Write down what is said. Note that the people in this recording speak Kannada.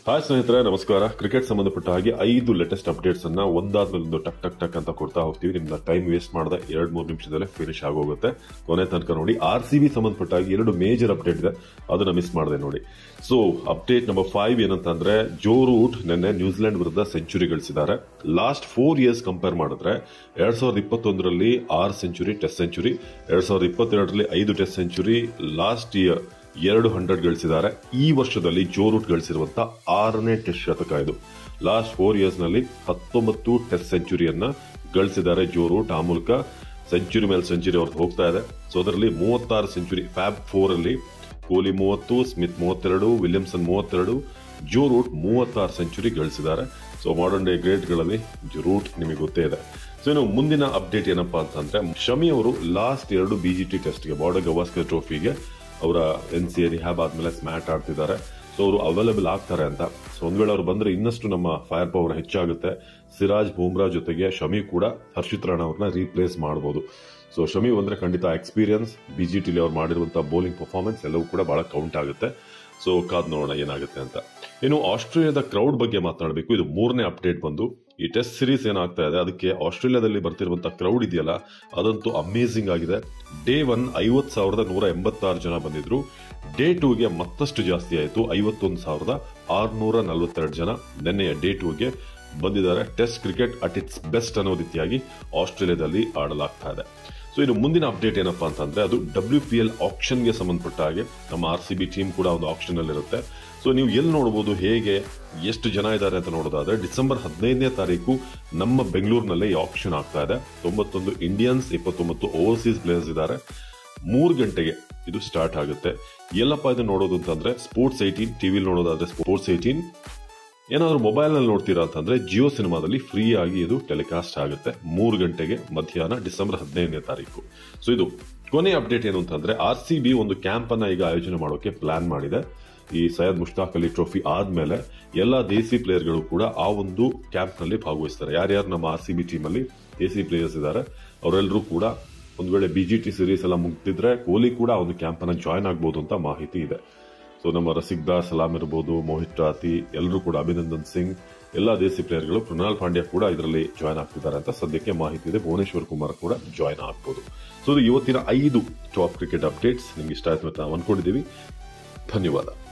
ಹಾಯ್ ಸ್ನೇಹಿತರೆ ನಮಸ್ಕಾರ ಕ್ರಿಕೆಟ್ ಸಂಬಂಧಪಟ್ಟ ಹಾಗೆ ಐದು ಲೇಟೆಸ್ಟ್ ಅಪ್ಡೇಟ್ಸ್ ಅನ್ನ ಒಂದಾದ್ಮೇಲೆ ಒಂದು ಟಕ್ ಟಕ್ ಟಕ್ ಅಂತ ಕೊಡ್ತಾ ಹೋಗ್ತೀವಿ ನಿಮ್ನ ಟೈಮ್ ವೇಸ್ಟ್ ಮಾಡದೆ ಎರಡ್ ಮೂರು ನಿಮಿಷದಲ್ಲೇ ಫಿನಿಶ್ ಆಗೋಗುತ್ತೆ ಕೊನೆ ತನಕ ನೋಡಿ ಆರ್ ಸಿ ಬಿ ಸಂಬಂಧಪಟ್ಟ ಹಾಗೆ ಎರಡು ಮೇಜರ್ ಅಪ್ಡೇಟ್ ಇದೆ ಅದನ್ನ ಮಿಸ್ ಮಾಡಿದೆ ನೋಡಿ ಸೊ ಅಪ್ಡೇಟ್ ನಂಬರ್ ಫೈವ್ ಏನಂತಂದ್ರೆ ಜೋ ರೂಟ್ ನಿನ್ನೆ ನ್ಯೂಜಿಲೆಂಡ್ ವಿರುದ್ಧ ಸೆಂಚುರಿ ಗಳಿಸಿದ್ದಾರೆ ಲಾಸ್ಟ್ ಫೋರ್ ಇಯರ್ಸ್ ಕಂಪೇರ್ ಮಾಡಿದ್ರೆ ಎರಡ್ ಸಾವಿರದ ಇಪ್ಪತ್ತೊಂದರಲ್ಲಿ ಆರು ಸೆಂಚುರಿ ಟೆಸ್ಟ್ ಸೆಂಚುರಿ ಎರಡ್ ಸಾವಿರದ ಇಪ್ಪತ್ತೆರಡರಲ್ಲಿ ಐದು ಟೆಸ್ಟ್ ಸೆಂಚುರಿ ಲಾಸ್ಟ್ ಇಯರ್ ಎರಡು ಹಂಡ್ರೆಡ್ ಗಳಿಸಿದ್ದಾರೆ ಈ ವರ್ಷದಲ್ಲಿ ಜೋ ರೂಟ್ ಗಳಿಸಿರುವಂತ ಆರನೇ ಟೆಸ್ಟ್ ಶತಕ ಇದು ಲಾಸ್ಟ್ ಫೋರ್ ಇಯರ್ಸ್ ನಲ್ಲಿ ಹತ್ತೊಂಬತ್ತು ಟೆಸ್ಟ್ ಸೆಂಚುರಿಯನ್ನ ಗಳಿಸಿದ್ದಾರೆ ಜೋ ರೂಟ್ ಆ ಮೂಲಕ ಸೆಂಚುರಿ ಮೇಲೆ ಸೆಂಚುರಿ ಅವ್ರದ್ದು ಹೋಗ್ತಾ ಇದೆ ಸೊ ಅದರಲ್ಲಿ ಮೂವತ್ತಾರು ಸೆಂಚುರಿ ಫ್ಯಾಬ್ ಫೋರ್ ಅಲ್ಲಿ ಕೊಹ್ಲಿ ಮೂವತ್ತು ಸ್ಮಿತ್ ಮೂವತ್ತೆರಡು ವಿಲಿಯಮ್ಸನ್ ಮೂವತ್ತೆರಡು ಜೋ ರೂಟ್ ಮೂವತ್ತಾರು ಸೆಂಚುರಿ ಗಳಿಸಿದ್ದಾರೆ ಸೊ ಮಾಡರ್ನ್ ಡೇ ಗ್ರೇಟ್ಗಳಲ್ಲಿ ರೂಟ್ ನಿಮಗೆ ಗೊತ್ತೇ ಇದೆ ಸೊ ಇನ್ನು ಮುಂದಿನ ಅಪ್ಡೇಟ್ ಏನಪ್ಪಾ ಅಂತಂದ್ರೆ ಶಮಿ ಅವರು ಲಾಸ್ಟ್ ಎರಡು ಬಿಜಿಟಿ ಟೆಸ್ಟ್ಗೆ ಬಾರ್ಡರ್ ಗವಾಸ್ಕರ್ ಟ್ರೋಫಿಗೆ ಅವರ ಎನ್ ಸಿ ರಿಹ್ಯಾಬ್ ಆದ್ಮೇಲೆ ಸ್ಮ್ಯಾಟ್ ಆಡ್ತಿದ್ದಾರೆ ಸೊ ಅವರು ಅವೈಲೇಬಲ್ ಆಗ್ತಾರೆ ಅಂತ ಸೊ ಒಂದ್ ವೇಳೆ ಅವ್ರು ಬಂದ್ರೆ ಇನ್ನಷ್ಟು ನಮ್ಮ ಫೈರ್ ಪವರ್ ಹೆಚ್ಚಾಗುತ್ತೆ ಸಿರಾಜ್ ಬೂಮ್ರಾ ಜೊತೆಗೆ ಶಮಿ ಕೂಡ ಹರ್ಷಿತ್ ರಾಣಾ ಅವ್ರನ್ನ ರೀಪ್ಲೇಸ್ ಮಾಡಬಹುದು ಸೊ ಶಮಿ ಬಂದ್ರೆ ಖಂಡಿತ ಎಕ್ಸ್ಪೀರಿಯನ್ಸ್ ಬಿಜಿಟಿಲಿ ಅವ್ರು ಮಾಡಿರುವಂತಹ ಬೌಲಿಂಗ್ ಪರ್ಫಾರ್ಮೆನ್ಸ್ ಎಲ್ಲವೂ ಕೂಡ ಬಹಳ ಕೌಂಟ್ ಆಗುತ್ತೆ ಸೊ ಕಾದ್ ನೋಡೋಣ ಏನಾಗುತ್ತೆ ಅಂತ ಇನ್ನು ಆಸ್ಟ್ರೇಲಿಯಾದ ಕ್ರೌಡ್ ಬಗ್ಗೆ ಮಾತನಾಡಬೇಕು ಇದು ಮೂರನೇ ಅಪ್ಡೇಟ್ ಬಂದು ಈ ಟೆಸ್ಟ್ ಸಿರೀಸ್ ಏನಾಗ್ತಾ ಇದೆ ಅದಕ್ಕೆ ಆಸ್ಟ್ರೇಲಿಯಾದಲ್ಲಿ ಬರ್ತಿರುವಂತಹ ಕ್ರೌಡ್ ಇದೆಯಲ್ಲ ಅದಂತೂ ಅಮೇಸಿಂಗ್ ಆಗಿದೆ ಡೇ ಒನ್ ಐವತ್ ಸಾವಿರದ ನೂರ ಎಂಬತ್ತಾರು ಜನ ಬಂದಿದ್ರು ಡೇ ಟೂಗೆ ಮತ್ತಷ್ಟು ಜಾಸ್ತಿ ಆಯಿತು ಐವತ್ತೊಂದು ಸಾವಿರದ ಆರ್ನೂರ ನಲವತ್ತೆರಡು ಜನ ನಿನ್ನೆಯ ಡೇ ಟೂಗೆ ಬಂದಿದ್ದಾರೆ test cricket at its best ಅನ್ನೋ ರೀತಿಯಾಗಿ ಆಸ್ಟ್ರೇಲಿಯಾದಲ್ಲಿ ಆಡಲಾಗ್ತಾ ಇದೆ ಸೊ ಇದು ಮುಂದಿನ ಅಪ್ಡೇಟ್ ಏನಪ್ಪಾ ಅಂತಂದ್ರೆ ಅದು ಡಬ್ಲ್ಯೂ ಪಿ ಎಲ್ ಆಪ್ಷನ್ಗೆ ಸಂಬಂಧಪಟ್ಟ ಹಾಗೆ ನಮ್ಮ ಆರ್ ಸಿ ಬಿ ಟೀಮ್ ಕೂಡ ಒಂದು ಆಪ್ಷನ್ ಅಲ್ಲಿ ಇರುತ್ತೆ ಸೊ ನೀವು ಎಲ್ಲಿ ನೋಡಬಹುದು ಹೇಗೆ ಎಷ್ಟು ಜನ ಇದ್ದಾರೆ ಅಂತ ನೋಡೋದಾದ್ರೆ ಡಿಸೆಂಬರ್ ಹದಿನೈದನೇ ತಾರೀಕು ನಮ್ಮ ಬೆಂಗಳೂರಿನಲ್ಲೇ ಈ ಆಪ್ಷನ್ ಆಗ್ತಾ ಇದೆ ತೊಂಬತ್ತೊಂದು ಇಂಡಿಯನ್ಸ್ ಇಪ್ಪತ್ತೊಂಬತ್ತು ಓವರ್ಸೀಸ್ ಪ್ಲೇಯರ್ಸ್ ಇದ್ದಾರೆ ಮೂರು ಗಂಟೆಗೆ ಇದು ಸ್ಟಾರ್ಟ್ ಆಗುತ್ತೆ ಎಲ್ಲಪ್ಪ ಇದು ನೋಡೋದು ಅಂತಂದ್ರೆ ಸ್ಪೋರ್ಟ್ಸ್ ಏಯ್ಟೀನ್ ಟಿವಿಲಿ ನೋಡೋದಾದ್ರೆ ಸ್ಪೋರ್ಟ್ಸ್ ಏಯ್ಟೀನ್ ಏನಾದರೂ ಮೊಬೈಲ್ ನಲ್ಲಿ ನೋಡ್ತೀರಾ ಅಂತಂದ್ರೆ ಜಿಯೋ ಸಿನಿಮಾದಲ್ಲಿ ಫ್ರೀ ಆಗಿ ಇದು ಟೆಲಿಕಾಸ್ಟ್ ಆಗುತ್ತೆ ಮೂರು ಗಂಟೆಗೆ ಮಧ್ಯಾಹ್ನ ಡಿಸೆಂಬರ್ ಹದಿನೈದನೇ ತಾರೀಕು ಸೊ ಇದು ಕೊನೆ ಅಪ್ಡೇಟ್ ಏನು ಅಂತಂದ್ರೆ ಆರ್ ಸಿ ಬಿ ಒಂದು ಕ್ಯಾಂಪ್ ಅನ್ನ ಈಗ ಆಯೋಜನೆ ಮಾಡೋಕೆ ಪ್ಲಾನ್ ಮಾಡಿದೆ ಈ ಸೈಯದ್ ಮುಷ್ತಾಕ್ ಅಲಿ ಟ್ರೋಫಿ ಆದ್ಮೇಲೆ ಎಲ್ಲಾ ದೇಸಿ ಪ್ಲೇಯರ್ಗಳು ಕೂಡ ಆ ಒಂದು ಕ್ಯಾಂಪ್ ನಲ್ಲಿ ಭಾಗವಹಿಸ್ತಾರೆ ಯಾರ್ಯಾರು ನಮ್ಮ ಆರ್ ಸಿ ಬಿ ಟೀಮ್ ಅಲ್ಲಿ ದೇಸಿ ಪ್ಲೇಯರ್ಸ್ ಇದ್ದಾರೆ ಅವರೆಲ್ಲರೂ ಕೂಡ ಒಂದು ವೇಳೆ ಬಿಜಿಟಿ ಸೀರೀಸ್ ಎಲ್ಲ ಮುಗ್ದಿದ್ರೆ ಕೊಹ್ಲಿ ಕೂಡ ಆ ಒಂದು ಕ್ಯಾಂಪ್ ಅನ್ನ ಜಾಯ್ನ್ ಆಗ್ಬೋದು ಅಂತ ಮಾಹಿತಿ ಇದೆ ಸೊ ನಮ್ಮ ರಸಿಕ್ದಾರ್ ಸಲಾಮ್ ಇರ್ಬೋದು ಮೋಹಿತ್ ರಾತಿ ಎಲ್ಲರೂ ಕೂಡ ಅಭಿನಂದನ್ ಸಿಂಗ್ ಎಲ್ಲಾ ದೇಸಿ ಪ್ಲೇಯರ್ಗಳು ಕೃಣಾಲ್ ಪಾಂಡ್ಯ ಕೂಡ ಇದರಲ್ಲಿ ಜಾಯ್ನ್ ಆಗ್ತಿದ್ದಾರೆ ಅಂತ ಸದ್ಯಕ್ಕೆ ಮಾಹಿತಿ ಇದೆ ಭುವನೇಶ್ವರ್ ಕುಮಾರ್ ಕೂಡ ಜಾಯ್ನ್ ಆಗ್ಬೋದು ಸೊ ಇದು ಇವತ್ತಿನ ಐದು ಟಾಪ್ ಕ್ರಿಕೆಟ್ ಅಪ್ಡೇಟ್ಸ್ ನಿಮ್ಗೆ ಇಷ್ಟ ಆಯ್ತು ಅಂತ ನಾವು ಅನ್ಕೊಂಡಿದ್ದೀವಿ ಧನ್ಯವಾದ